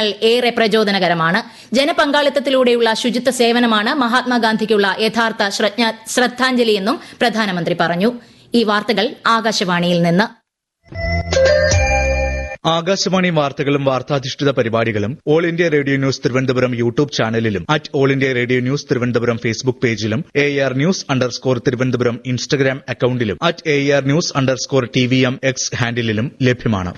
പ്രവർത്തനങ്ങൾ ഏറെ പ്രചോദനകരമാണ് ജനപങ്കാളിത്തത്തിലൂടെയുള്ള ശുചിത്വ സേവനമാണ് മഹാത്മാഗാന്ധിക്കുള്ള യഥാർത്ഥ ശ്രജ്ഞ- ശ്രദ്ധാഞ്ജലിയെന്നും പ്രധാനമന്ത്രി പറഞ്ഞു ഈ വാർത്തകൾ ആകാശവാണിയിൽ നിന്ന് ആകാശവാണി വാർത്തകളും വാർത്താധിഷ്ഠിത പരിപാടികളും all India radio news Thiruvananthapuram YouTube ചാനലിലും at all India radio news Thiruvananthapuram Facebook പേജിലും A R news underscore Thiruvananthapuram Instagram അക്കൌണ്ടിലും at A R news underscore T V M X ഹാൻഡിലും ലഭ്യമാണ്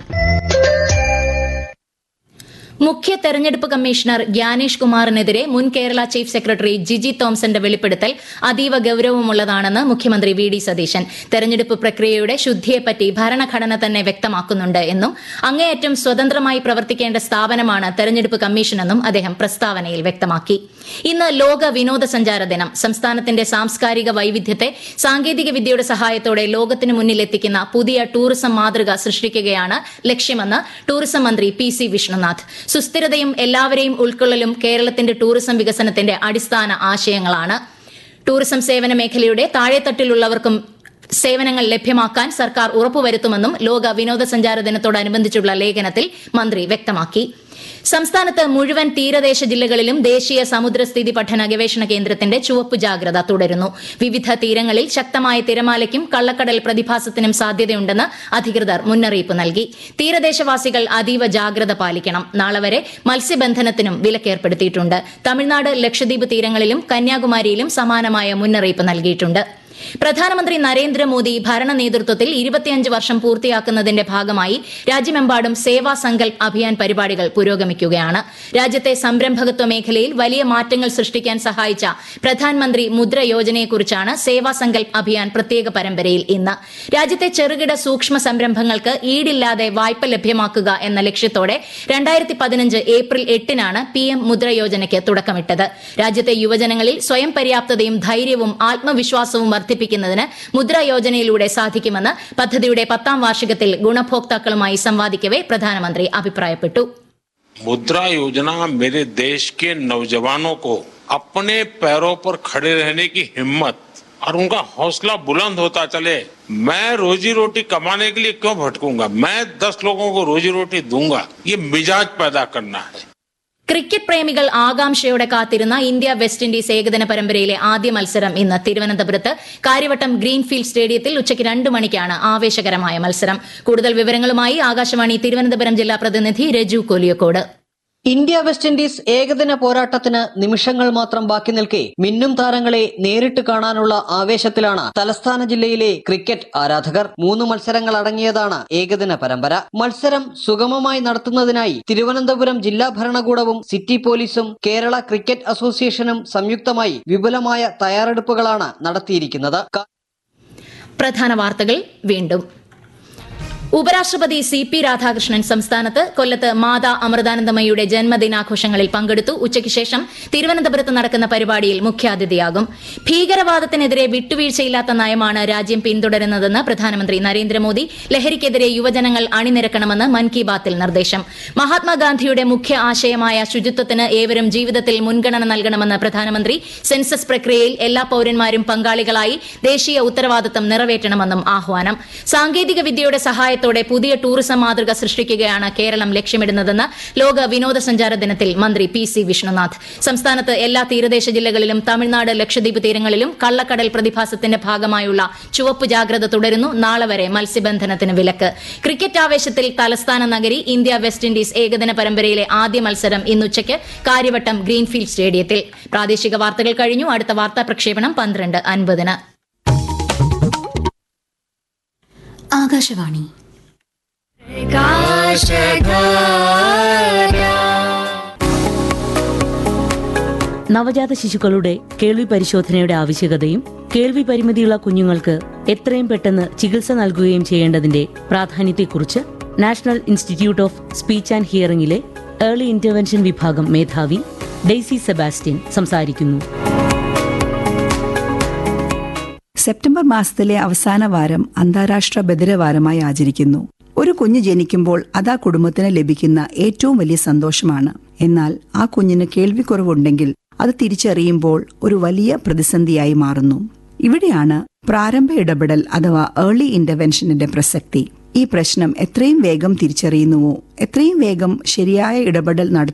മുഖ്യ തെരഞ്ഞെടുപ്പ് കമ്മീഷണർ ഗ്യാനേഷ് കുമാറിനെതിരെ മുൻ കേരള ചീഫ് സെക്രട്ടറി ജിജി തോംസന്റെ വെളിപ്പെടുത്തൽ അതീവ ഗൌരവമുള്ളതാണെന്ന് മുഖ്യമന്ത്രി വി ഡി സതീശൻ തെരഞ്ഞെടുപ്പ് പ്രക്രിയയുടെ ശുദ്ധിയെപ്പറ്റി ഭരണഘടന തന്നെ വ്യക്തമാക്കുന്നുണ്ട് എന്നും അങ്ങേയറ്റം സ്വതന്ത്രമായി പ്രവർത്തിക്കേണ്ട സ്ഥാപനമാണ് തെരഞ്ഞെടുപ്പ് കമ്മീഷനെന്നും അദ്ദേഹം പ്രസ്താവനയിൽ വ്യക്തമാക്കി ഇന്ന് ലോക വിനോദസഞ്ചാര ദിനം സംസ്ഥാനത്തിന്റെ സാംസ്കാരിക വൈവിധ്യത്തെ സാങ്കേതിക വിദ്യയുടെ സഹായത്തോടെ ലോകത്തിന് മുന്നിലെത്തിക്കുന്ന പുതിയ ടൂറിസം മാതൃക സൃഷ്ടിക്കുകയാണ് ലക്ഷ്യമെന്ന് ടൂറിസം മന്ത്രി പി സി വിഷ്ണുനാഥ് സുസ്ഥിരതയും എല്ലാവരെയും ഉൾക്കൊള്ളലും കേരളത്തിന്റെ ടൂറിസം വികസനത്തിന്റെ അടിസ്ഥാന ആശയങ്ങളാണ് ടൂറിസം സേവന മേഖലയുടെ താഴെത്തട്ടിലുള്ളവർക്കും സേവനങ്ങൾ ലഭ്യമാക്കാൻ സർക്കാർ ഉറപ്പുവരുത്തുമെന്നും ലോക വിനോദസഞ്ചാര ദിനത്തോടനുബന്ധിച്ചുള്ള ലേഖനത്തിൽ മന്ത്രി വ്യക്തമാക്കി സംസ്ഥാനത്ത് മുഴുവൻ തീരദേശ ജില്ലകളിലും ദേശീയ സമുദ്രസ്ഥിതി പഠന ഗവേഷണ കേന്ദ്രത്തിന്റെ ചുവപ്പ് ജാഗ്രത തുടരുന്നു വിവിധ തീരങ്ങളിൽ ശക്തമായ തിരമാലയ്ക്കും കള്ളക്കടൽ പ്രതിഭാസത്തിനും സാധ്യതയുണ്ടെന്ന് അധികൃതർ മുന്നറിയിപ്പ് നൽകി തീരദേശവാസികൾ അതീവ ജാഗ്രത പാലിക്കണം നാളെ വരെ മത്സ്യബന്ധനത്തിനും വിലക്കേർപ്പെടുത്തിയിട്ടുണ്ട് തമിഴ്നാട് ലക്ഷദ്വീപ് തീരങ്ങളിലും കന്യാകുമാരിയിലും സമാനമായ മുന്നറിയിപ്പ് നൽകിയിട്ടുണ്ട് പ്രധാനമന്ത്രി നരേന്ദ്രമോദി ഭരണ നേതൃത്വത്തിൽ ഇരുപത്തിയഞ്ച് വർഷം പൂർത്തിയാക്കുന്നതിന്റെ ഭാഗമായി രാജ്യമെമ്പാടും സേവാ സങ്കൽപ് അഭിയാൻ പരിപാടികൾ പുരോഗമിക്കുകയാണ് രാജ്യത്തെ സംരംഭകത്വ മേഖലയിൽ വലിയ മാറ്റങ്ങൾ സൃഷ്ടിക്കാൻ സഹായിച്ച പ്രധാനമന്ത്രി മുദ്ര യോജനയെക്കുറിച്ചാണ് സേവാ സങ്കൽപ് അഭിയാൻ പ്രത്യേക പരമ്പരയിൽ ഇന്ന് രാജ്യത്തെ ചെറുകിട സൂക്ഷ്മ സംരംഭങ്ങൾക്ക് ഈടില്ലാതെ വായ്പ ലഭ്യമാക്കുക എന്ന ലക്ഷ്യത്തോടെ രണ്ടായിരത്തി പതിനഞ്ച് ഏപ്രിൽ എട്ടിനാണ് പി എം മുദ്ര യോജനയ്ക്ക് തുടക്കമിട്ടത് രാജ്യത്തെ യുവജനങ്ങളിൽ സ്വയം പര്യാപ്തതയും ധൈര്യവും ആത്മവിശ്വാസവും വർദ്ധിപ്പിക്കുന്നതിന് മുദ്ര യോജനയിലൂടെ സാധിക്കുമെന്ന് പദ്ധതിയുടെ പത്താം വാർഷികത്തിൽ ഗുണഭോക്താക്കളുമായി സംവാദിക്കവെ പ്രധാനമന്ത്രി അഭിപ്രായപ്പെട്ടു मुद्रा योजना मेरे देश के नौजवानों को अपने पैरों पर खड़े रहने की हिम्मत और उनका हौसला बुलंद होता चले मैं रोजी रोटी कमाने के लिए क्यों भटकूंगा मैं दस लोगों को रोजी रोटी दूंगा ये मिजाज पैदा करना है ക്രിക്കറ്റ് പ്രേമികൾ ആകാംക്ഷയോടെ കാത്തിരുന്ന ഇന്ത്യ വെസ്റ്റ് ഇൻഡീസ് ഏകദിന പരമ്പരയിലെ ആദ്യ മത്സരം ഇന്ന് തിരുവനന്തപുരത്ത് കാര്യവട്ടം ഗ്രീൻഫീൽഡ് സ്റ്റേഡിയത്തിൽ ഉച്ചയ്ക്ക് രണ്ട് മണിക്കാണ് ആവേശകരമായ മത്സരം കൂടുതൽ വിവരങ്ങളുമായി ആകാശവാണി തിരുവനന്തപുരം ജില്ലാ പ്രതിനിധി Raju Koliyakode India West Indies ഏകദിന പോരാട്ടത്തിന് നിമിഷങ്ങൾ മാത്രം ബാക്കി നിൽക്കെ മിന്നും താരങ്ങളെ നേരിട്ട് കാണാനുള്ള ആവേശത്തിലാണ് തലസ്ഥാന ജില്ലയിലെ ക്രിക്കറ്റ് ആരാധകർ മൂന്ന് മത്സരങ്ങൾ അടങ്ങിയതാണ് ഏകദിന പരമ്പര മത്സരം സുഗമമായി നടത്തുന്നതിനായി തിരുവനന്തപുരം ജില്ലാ ഭരണകൂടവും സിറ്റി പോലീസും കേരള ക്രിക്കറ്റ് അസോസിയേഷനും സംയുക്തമായി വിപുലമായ തയ്യാറെടുപ്പുകളാണ് നടത്തിയിരിക്കുന്നത് ക- പ്രധാന വാർത്തകൾ വീണ്ടും ഉപരാഷ്ട്രപതി സി പി രാധാകൃഷ്ണൻ സംസ്ഥാനത്ത് കൊല്ലത്ത് മാതാ അമൃതാനന്ദമയുടെ ജന്മദിനാഘോഷങ്ങളിൽ പങ്കെടുത്തു ഉച്ചയ്ക്ക് ശേഷം തിരുവനന്തപുരത്ത് നടക്കുന്ന പരിപാടിയിൽ മുഖ്യാതിഥിയാകും ഭീകരവാദത്തിനെതിരെ വിട്ടുവീഴ്ചയില്ലാത്ത നയമാണ് രാജ്യം പിന്തുടരുന്നതെന്ന് പ്രധാനമന്ത്രി നരേന്ദ്രമോദി ലഹരിക്കെതിരെ യുവജനങ്ങൾ അണിനിരക്കണമെന്ന് മൻ കി ബാത്തിൽ നിർദ്ദേശം മഹാത്മാഗാന്ധിയുടെ മുഖ്യ ആശയമായ ശുചിത്വത്തിന് ഏവരും ജീവിതത്തിൽ മുൻഗണന നൽകണമെന്ന് പ്രധാനമന്ത്രി സെൻസസ് പ്രക്രിയയിൽ എല്ലാ പൌരന്മാരും പങ്കാളികളായി ദേശീയ ഉത്തരവാദിത്തം നിറവേറ്റണമെന്നും ആഹ്വാനം സാങ്കേതിക വിദ്യയുടെ സഹായത്തോടെ പുതിയ ടൂറിസം മാതൃക സൃഷ്ടിക്കുകയാണ് കേരളം ലക്ഷ്യമിടുന്നതെന്ന് ലോക വിനോദസഞ്ചാര ദിനത്തിൽ മന്ത്രി പി സി വിഷ്ണുനാഥ് സംസ്ഥാനത്ത് എല്ലാ തീരദേശ ജില്ലകളിലും തമിഴ്നാട് ലക്ഷദ്വീപ് തീരങ്ങളിലും കള്ളക്കടൽ പ്രതിഭാസത്തിന്റെ ഭാഗമായുള്ള ചുവപ്പ് ജാഗ്രത തുടരുന്നു നാളെ വരെ മത്സ്യബന്ധനത്തിന് വിലക്ക് ക്രിക്കറ്റ് ആവേശത്തിൽ തലസ്ഥാന നഗരി ഇന്ത്യ വെസ്റ്റ് ഇൻഡീസ് ഏകദിന പരമ്പരയിലെ ആദ്യ മത്സരം ഇന്നുച്ചയ്ക്ക് കാര്യവട്ടം ഗ്രീൻഫീൽഡ് സ്റ്റേഡിയത്തിൽ പ്രാദേശിക വാർത്തകൾ കഴിഞ്ഞു അടുത്ത വാർത്താ പ്രക്ഷേപണം പന്ത്രണ്ട് അൻപതിന് ആകാശവാണി നവജാത ശിശുക്കളുടെ കേൾവി പരിശോധനയുടെ ആവശ്യകതയും കേൾവി പരിമിതിയുള്ള കുഞ്ഞുങ്ങൾക്ക് എത്രയും പെട്ടെന്ന് ചികിത്സ നൽകുകയും ചെയ്യേണ്ടതിന്റെ പ്രാധാന്യത്തെക്കുറിച്ച് national institute of speech and ഹിയറിംഗിലെ ഏർലി ഇന്റർവെൻഷൻ വിഭാഗം മേധാവി ഡെയ്സി സെബാസ്റ്റ്യൻ സംസാരിക്കുന്നു സെപ്റ്റംബർ മാസത്തിലെ അവസാന വാരം അന്താരാഷ്ട്ര ബദിരവാരമായി ആചരിക്കുന്നു ഒരു കുഞ്ഞ് ജനിക്കുമ്പോൾ അത് ആ കുടുംബത്തിന് ലഭിക്കുന്ന ഏറ്റവും വലിയ സന്തോഷമാണ് എന്നാൽ ആ കുഞ്ഞിന് കേൾവിക്കുറവുണ്ടെങ്കിൽ അത് തിരിച്ചറിയുമ്പോൾ ഒരു വലിയ പ്രതിസന്ധിയായി മാറുന്നു ഇവിടെയാണ് പ്രാരംഭ ഇടപെടൽ അഥവാ ഏർലി ഇന്റർവെൻഷനിന്റെ പ്രസക്തി ഈ പ്രശ്നം എത്രയും വേഗം തിരിച്ചറിയുന്നുവോ എത്രയും വേഗം ശരിയായ ഇടപെടൽ നടത്തുന്നു